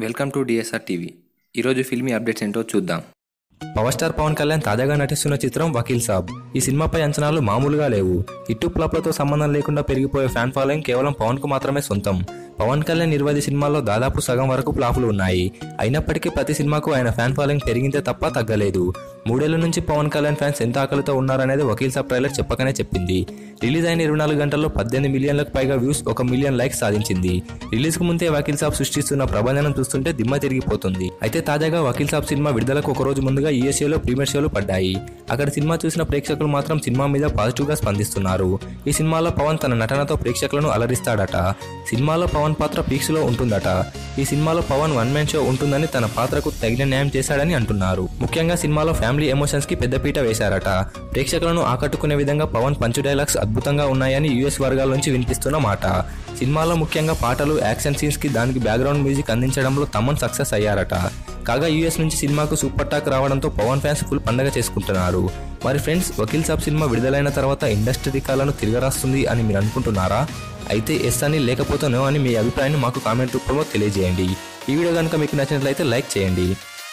welcome to DSR TV ఈరోజు filmy updates ఏంటో చూద్దాం పవర్ స్టార్ పవన్ కళ్యాణ్ తాజాగా నటిస్తున్న చిత్రం వకీల్ సాబ్ ఈ సినిమాపై అంచనాలు మామూలుగా లేవు ఇట్టు ఫ్లాప్లతో సంబంధం లేకుండా పెరిగిపోయే ఫ్యాన్ ఫాలోయింగ్ కేవలం పవన్ కు మాత్రమే సొంతం పవన్ కళ్యాణ్ ఇరవై సినిమాల్లో దాదాపు సగం వరకు ఫ్లాపులు ఉన్నాయి అయినప్పటికీ ప్రతి సినిమాకు ఆయన ఫ్యాన్ ఫాలోయింగ్ పెరిగిందే తప్ప తగ్గలేదు మూడేళ్ల నుంచి పవన్ కళ్యాణ్ ఫ్యాన్స్ ఎంత ఆకలితో ఉన్నారనేది వకీల్ సాబ్ ట్రైలర్ చెప్పకనే చెప్పింది రిలీజ్ అయిన ఇరవై నాలుగు గంటల్లో పద్దెనిమిది మిలియన్లకు పైగా వ్యూస్ ఒక మిలియన్ లైక్స్ సాధించింది రిలీజ్ కు ముందే వకీల్ సాబ్ సృష్టిస్తున్న ప్రభంజనం చూస్తుంటే దిమ్మ తిరిగిపోతుంది అయితే తాజాగా వకీల్ సాబ్ సినిమా విడుదలకు ఒక రోజు ముందుగా యూఎస్ఏలో ప్రీమియర్ షోలు పడ్డాయి అక్కడ సినిమా చూసిన ప్రేక్షకులు మాత్రం సినిమా మీద పాజిటివ్ గా స్పందిస్తున్నారు ఈ సినిమాలో పవన్ తన నటనతో ప్రేక్షకులను అలరిస్తాడట సినిమాలో పవన్ పాత్ర పీక్స్ లో ఉంటుందట ఈ సినిమాలో పవన్ వన్ మ్యాన్ షో ఉంటుందని తన పాత్రకు తగిన న్యాయం చేశాడని అంటున్నారు ముఖ్యంగా సినిమాలో ఫ్యామిలీ ఎమోషన్స్ కి పెద్దపీట వేశారట ప్రేక్షకులను ఆకట్టుకునే విధంగా పవన్ పంచు డైలాగ్స్ అద్భుతంగా ఉన్నాయని యుఎస్ వర్గాల నుంచి వినిపిస్తున్న మాట సినిమాలో ముఖ్యంగా పాటలు యాక్షన్ సీన్స్ కి దానికి బ్యాక్గ్రౌండ్ మ్యూజిక్ అందించడంలో తమన్ సక్సెస్ అయ్యారట కాగా యూఎస్ నుంచి సినిమాకు సూపర్ టాక్ రావడంతో పవన్ ఫ్యాన్స్ ఫుల్ పండగ చేసుకుంటున్నారు మరి ఫ్రెండ్స్ వకీల్ సాబ్ సినిమా విడుదలైన తర్వాత ఇండస్ట్రీ రికాలను తిరగరాస్తుంది అని మీరు అనుకుంటున్నారా అయితే ఎస్ అని లేకపోతే నో అని మీ అభిప్రాయాన్ని మాకు కామెంట్ రూపంలో తెలియజేయండి ఈ వీడియో కనుక మీకు నచ్చినట్లయితే లైక్ చేయండి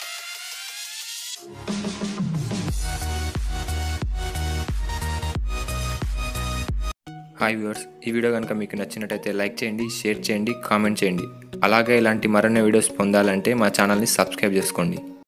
హాయ్ వ్యూవర్స్ ఈ వీడియో కనుక మీకు నచ్చినట్టయితే లైక్ చేయండి షేర్ చేయండి కామెంట్ చేయండి అలాగే ఇలాంటి మరిన్ని వీడియోస్ పొందాలంటే మా ఛానల్ని సబ్స్క్రైబ్ చేసుకోండి